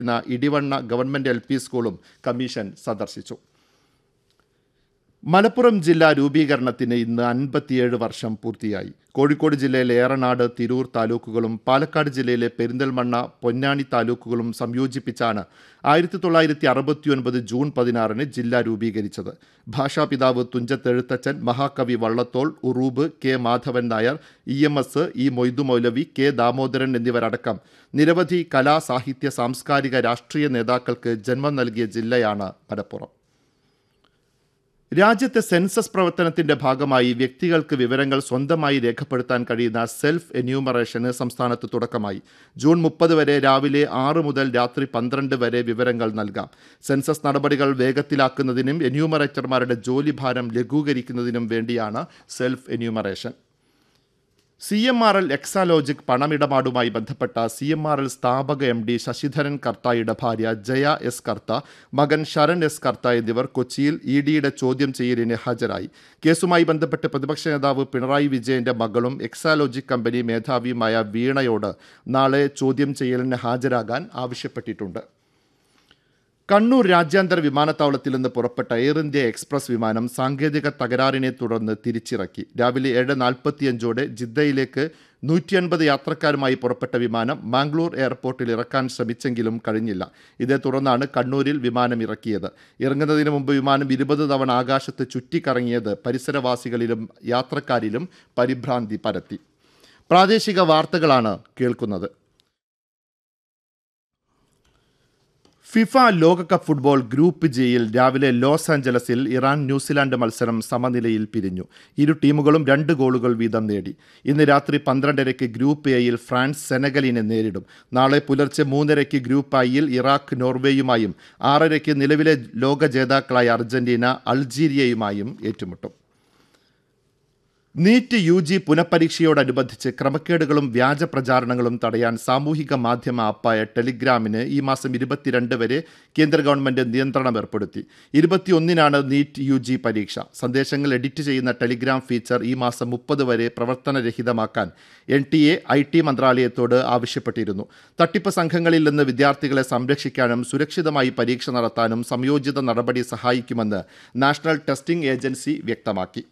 ന Edivanna government L P സ്കൂളും commission സന്ദർശിച്ചു മലപ്പുറം ജില്ലാ രൂപീകരണത്തിന് ഇന്ന് അൻപത്തിയേഴ് വർഷം പൂർത്തിയായി കോഴിക്കോട് ജില്ലയിലെ ഏറനാട് തിരൂർ താലൂക്കുകളും പാലക്കാട് ജില്ലയിലെ പെരിന്തൽമണ്ണ പൊന്നാനി താലൂക്കുകളും സംയോജിപ്പിച്ചാണ് ആയിരത്തി തൊള്ളായിരത്തി അറുപത്തിയൊൻപത് ജൂൺ പതിനാറിന് ജില്ല രൂപീകരിച്ചത് ഭാഷാപിതാവ് തുഞ്ചത്തെഴുത്തച്ഛൻ മഹാകവി Vallathol Uroob K Madhavan Nair E M S E Moidu Moulavi K Damodaran എന്നിവരടക്കം നിരവധി കലാ സാഹിത്യ സാംസ്കാരിക രാഷ്ട്രീയ നേതാക്കൾക്ക് ജന്മം നൽകിയ ജില്ലയാണ് മലപ്പുറം രാജ്യത്തെ സെൻസസ് പ്രവർത്തനത്തിന്റെ ഭാഗമായി വ്യക്തികൾക്ക് വിവരങ്ങൾ സ്വന്തമായി രേഖപ്പെടുത്താൻ കഴിയുന്ന സെൽഫ് എന്യൂമറേഷന് സംസ്ഥാനത്ത് തുടക്കമായി ജൂൺ മുപ്പത് വരെ രാവിലെ ആറ് മുതൽ രാത്രി പന്ത്രണ്ട് വരെ വിവരങ്ങൾ നൽകാം സെൻസസ് നടപടികൾ വേഗത്തിലാക്കുന്നതിനും എന്യൂമറേറ്റർമാരുടെ ജോലിഭാരം ലഘൂകരിക്കുന്നതിനും വേണ്ടിയാണ് self enumeration C M R L Exalogic പണമിടപാടുമായി ബന്ധപ്പെട്ട സി എം ആർ എൽ സ്ഥാപക എം ഡി ശശിധരൻ കർത്തായുടെ ഭാര്യ ജയ എസ് കർത്ത മകൻ ശരൺ എസ് കർത്ത എന്നിവർ കൊച്ചിയിൽ ഇ ഡിയുടെ ചോദ്യം ചെയ്യലിന് ഹാജരായി കേസുമായി ബന്ധപ്പെട്ട് പ്രതിപക്ഷ നേതാവ് പിണറായി വിജയന്റെ മകളും എക്സാലോജിക് കമ്പനി മേധാവിയുമായ വീണയോട് നാളെ ചോദ്യം ചെയ്യലിന് ഹാജരാകാൻ ആവശ്യപ്പെട്ടിട്ടുണ്ട് കണ്ണൂർ രാജ്യാന്തര വിമാനത്താവളത്തിൽ നിന്ന് പുറപ്പെട്ട എയർ ഇന്ത്യ എക്സ്പ്രസ് വിമാനം സാങ്കേതിക തകരാറിനെ തുടർന്ന് തിരിച്ചിറക്കി രാവിലെ ഏഴ് നാൽപ്പത്തിയഞ്ചോടെ ജിദ്ദയിലേക്ക് നൂറ്റി അൻപത് യാത്രക്കാരുമായി പുറപ്പെട്ട വിമാനം മാംഗ്ലൂർ എയർപോർട്ടിൽ ഇറക്കാൻ ശ്രമിച്ചെങ്കിലും കഴിഞ്ഞില്ല ഇതേ തുടർന്നാണ് കണ്ണൂരിൽ വിമാനം ഇറക്കിയത് ഇറങ്ങുന്നതിന് മുമ്പ് വിമാനം ഇരുപത് തവണ ആകാശത്ത് ചുറ്റിക്കറങ്ങിയത് പരിസരവാസികളിലും യാത്രക്കാരിലും പരിഭ്രാന്തി പരത്തി പ്രാദേശിക വാർത്തകളാണ് കേൾക്കുന്നത് ഫിഫ ലോകകപ്പ് ഫുട്ബോൾ ഗ്രൂപ്പ് ജിയിൽ രാവിലെ ലോസ് ആഞ്ചലസിൽ ഇറാൻ ന്യൂസിലാൻഡ് മത്സരം സമനിലയിൽ പിരിഞ്ഞു ഇരു ടീമുകളും രണ്ട് ഗോളുകൾ വീതം നേടി ഇന്ന് രാത്രി പന്ത്രണ്ടരയ്ക്ക് ഗ്രൂപ്പ് എയിൽ ഫ്രാൻസ് സെനഗലിനെ നേരിടും നാളെ പുലർച്ചെ മൂന്നരയ്ക്ക് ഗ്രൂപ്പ് ഐയിൽ ഇറാഖ് നോർവേയുമായും ആറരയ്ക്ക് നിലവിലെ ലോക ജേതാക്കളായ അർജന്റീന അൾജീരിയയുമായും ഏറ്റുമുട്ടും നീറ്റ് യു ജി പുനഃപരീക്ഷയോടനുബന്ധിച്ച് ക്രമക്കേടുകളും വ്യാജ പ്രചാരണങ്ങളും തടയാൻ സാമൂഹിക മാധ്യമ ആപ്പായ ടെലിഗ്രാമിന് ഈ മാസം ഇരുപത്തിരണ്ട് വരെ കേന്ദ്ര ഗവൺമെന്റ് നിയന്ത്രണം ഏർപ്പെടുത്തി ഇരുപത്തിയൊന്നിനാണ് നീറ്റ് യു ജി പരീക്ഷ സന്ദേശങ്ങൾ എഡിറ്റ് ചെയ്യുന്ന ടെലിഗ്രാം ഫീച്ചർ ഈ മാസം മുപ്പത് വരെ പ്രവർത്തനരഹിതമാക്കാൻ N T A I T മന്ത്രാലയത്തോട് ആവശ്യപ്പെട്ടിരുന്നു തട്ടിപ്പ് സംഘങ്ങളിൽ നിന്ന് വിദ്യാർത്ഥികളെ സംരക്ഷിക്കാനും സുരക്ഷിതമായി പരീക്ഷ നടത്താനും സംയോജിത നടപടി സഹായിക്കുമെന്ന് നാഷണൽ ടെസ്റ്റിംഗ് ഏജൻസി വ്യക്തമാക്കി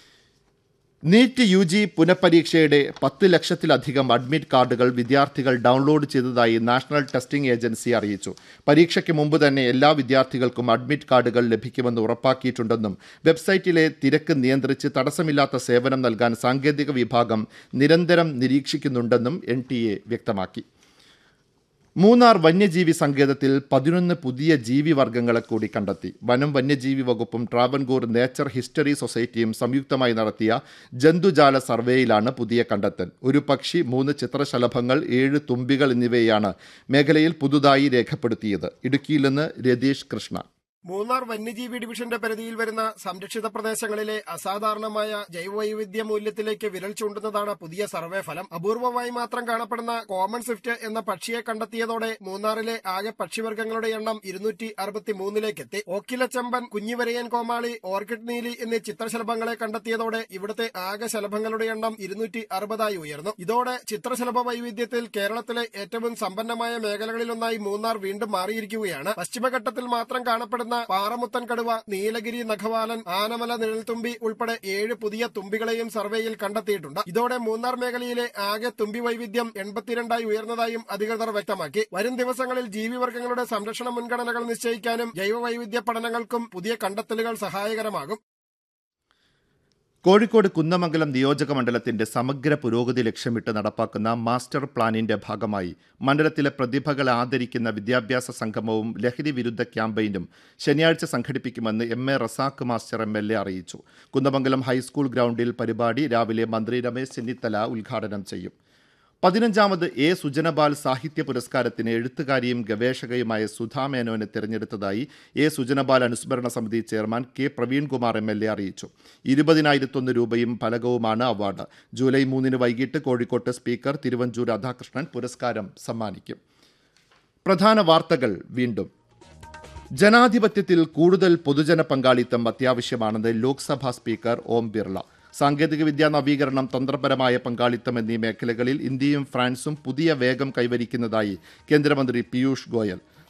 നീറ്റ് യു ജി പുനഃപരീക്ഷയുടെ പത്ത് ലക്ഷത്തിലധികം അഡ്മിറ്റ് കാർഡുകൾ വിദ്യാർത്ഥികൾ ഡൗൺലോഡ് ചെയ്തതായി നാഷണൽ ടെസ്റ്റിംഗ് ഏജൻസി അറിയിച്ചു പരീക്ഷയ്ക്ക് മുമ്പ് തന്നെ എല്ലാ വിദ്യാർത്ഥികൾക്കും അഡ്മിറ്റ് കാർഡുകൾ ലഭിക്കുമെന്ന് ഉറപ്പാക്കിയിട്ടുണ്ടെന്നും വെബ്സൈറ്റിലെ തിരക്ക് നിയന്ത്രിച്ച് തടസ്സമില്ലാത്ത സേവനം നൽകാൻ സാങ്കേതിക വിഭാഗം നിരന്തരം നിരീക്ഷിക്കുന്നുണ്ടെന്നും എൻ വ്യക്തമാക്കി മൂന്നാർ വന്യജീവി സങ്കേതത്തിൽ പതിനൊന്ന് പുതിയ ജീവിവർഗങ്ങളെ കൂടി കണ്ടെത്തി വനം വന്യജീവി വകുപ്പും ട്രാവൻകൂർ നേച്ചർ ഹിസ്റ്ററി സൊസൈറ്റിയും സംയുക്തമായി നടത്തിയ ജന്തുജാല സർവേയിലാണ് പുതിയ കണ്ടെത്തൽ ഒരു പക്ഷി മൂന്ന് ചിത്രശലഭങ്ങൾ ഏഴ് തുമ്പികൾ എന്നിവയാണ് മേഖലയിൽ പുതുതായി രേഖപ്പെടുത്തിയത് ഇടുക്കിയിൽ നിന്ന് രതീഷ് കൃഷ്ണ മൂന്നാർ വന്യജീവി ഡിവിഷന്റെ പരിധിയിൽ വരുന്ന സംരക്ഷിത പ്രദേശങ്ങളിലെ അസാധാരണമായ ജൈവവൈവിധ്യ മൂല്യത്തിലേക്ക് വിരൽ ചൂണ്ടുന്നതാണ് പുതിയ സർവേ ഫലം അപൂർവമായി മാത്രം കാണപ്പെടുന്ന കോമൺ സ്വിഫ്റ്റ് എന്ന പക്ഷിയെ കണ്ടെത്തിയതോടെ മൂന്നാറിലെ ആകെ പക്ഷിവർഗങ്ങളുടെ എണ്ണം ഇരുന്നൂറ്റി അറുപത്തിമൂന്നിലേക്ക് എത്തി ഓക്കിലച്ചമ്പൻ കുഞ്ഞിവരയൻ കോമാളി ഓർക്കിഡ് നീലി എന്നീ ചിത്രശലഭങ്ങളെ കണ്ടെത്തിയതോടെ ഇവിടുത്തെ ആകെ ശലഭങ്ങളുടെ എണ്ണം ഇരുന്നൂറ്റി അറുപതായി ഉയർന്നു ഇതോടെ ചിത്രശലഭ വൈവിധ്യത്തിൽ കേരളത്തിലെ ഏറ്റവും സമ്പന്നമായ മേഖലകളിലൊന്നായി മൂന്നാർ വീണ്ടും മാറിയിരിക്കുകയാണ് പശ്ചിമഘട്ടത്തിൽ മാത്രം കാണപ്പെടുന്ന പാറമുത്തൻ കടുവ നീലഗിരി നഖവാലൻ ആനമല നിഴൽത്തുമ്പി ഉൾപ്പെടെ ഏഴ് പുതിയ തുമ്പികളെയും സർവേയിൽ കണ്ടെത്തിയിട്ടുണ്ട് ഇതോടെ മൂന്നാർ മേഖലയിലെ ആകെ തുമ്പി വൈവിധ്യം എൺപത്തിരണ്ടായി ഉയർന്നതായും അധികൃതർ വ്യക്തമാക്കി വരും ദിവസങ്ങളിൽ ജീവിവർഗങ്ങളുടെ സംരക്ഷണ മുൻഗണനകൾ നിശ്ചയിക്കാനും ജൈവവൈവിധ്യ പഠനങ്ങൾക്കും പുതിയ കണ്ടെത്തലുകൾ സഹായകരമാകും കോഴിക്കോട് കുന്നമംഗലം നിയോജക മണ്ഡലത്തിന്റെ സമഗ്ര പുരോഗതി ലക്ഷ്യമിട്ട് നടപ്പാക്കുന്ന മാസ്റ്റർ പ്ലാനിന്റെ ഭാഗമായി മണ്ഡലത്തിലെ പ്രതിഭകളെ ആദരിക്കുന്ന വിദ്യാഭ്യാസ സംഗമവും ലഹരി വിരുദ്ധ ക്യാമ്പയിനും ശനിയാഴ്ച സംഘടിപ്പിക്കുമെന്ന് M A Razak master M L A അറിയിച്ചു കുന്നമംഗലം ഹൈസ്കൂൾ ഗ്രൗണ്ടിൽ പരിപാടി രാവിലെ മന്ത്രി രമേശ് ചെന്നിത്തല ഉദ്ഘാടനം ചെയ്യും പതിനഞ്ചാമത് എ സുജനപാൽ സാഹിത്യ പുരസ്കാരത്തിന് എഴുത്തുകാരിയും ഗവേഷകയുമായ സുധാ മേനോനെ തിരഞ്ഞെടുത്തതായി എ സുജനപാൽ അനുസ്മരണ സമിതി chairman K Praveenkumar M L A അറിയിച്ചു ഇരുപതിനായിരത്തൊന്ന് രൂപയും ഫലകവുമാണ് അവാർഡ് ജൂലൈ മൂന്നിന് വൈകിട്ട് കോഴിക്കോട്ട് സ്പീക്കർ തിരുവഞ്ചൂർ രാധാകൃഷ്ണൻ പുരസ്കാരം സമ്മാനിക്കും പ്രധാന വാർത്തകൾ വീണ്ടും ജനാധിപത്യത്തിൽ കൂടുതൽ പൊതുജന പങ്കാളിത്തം അത്യാവശ്യമാണെന്ന് ലോക്സഭാ സ്പീക്കർ ഓം ബിർള സാങ്കേതികവിദ്യാ നവീകരണം തന്ത്രപരമായ പങ്കാളിത്തം എന്നീ മേഖലകളിൽ ഇന്ത്യയും ഫ്രാൻസും പുതിയ വേഗം കൈവരിക്കുന്നതായി കേന്ദ്രമന്ത്രി പീയൂഷ് ഗോയൽ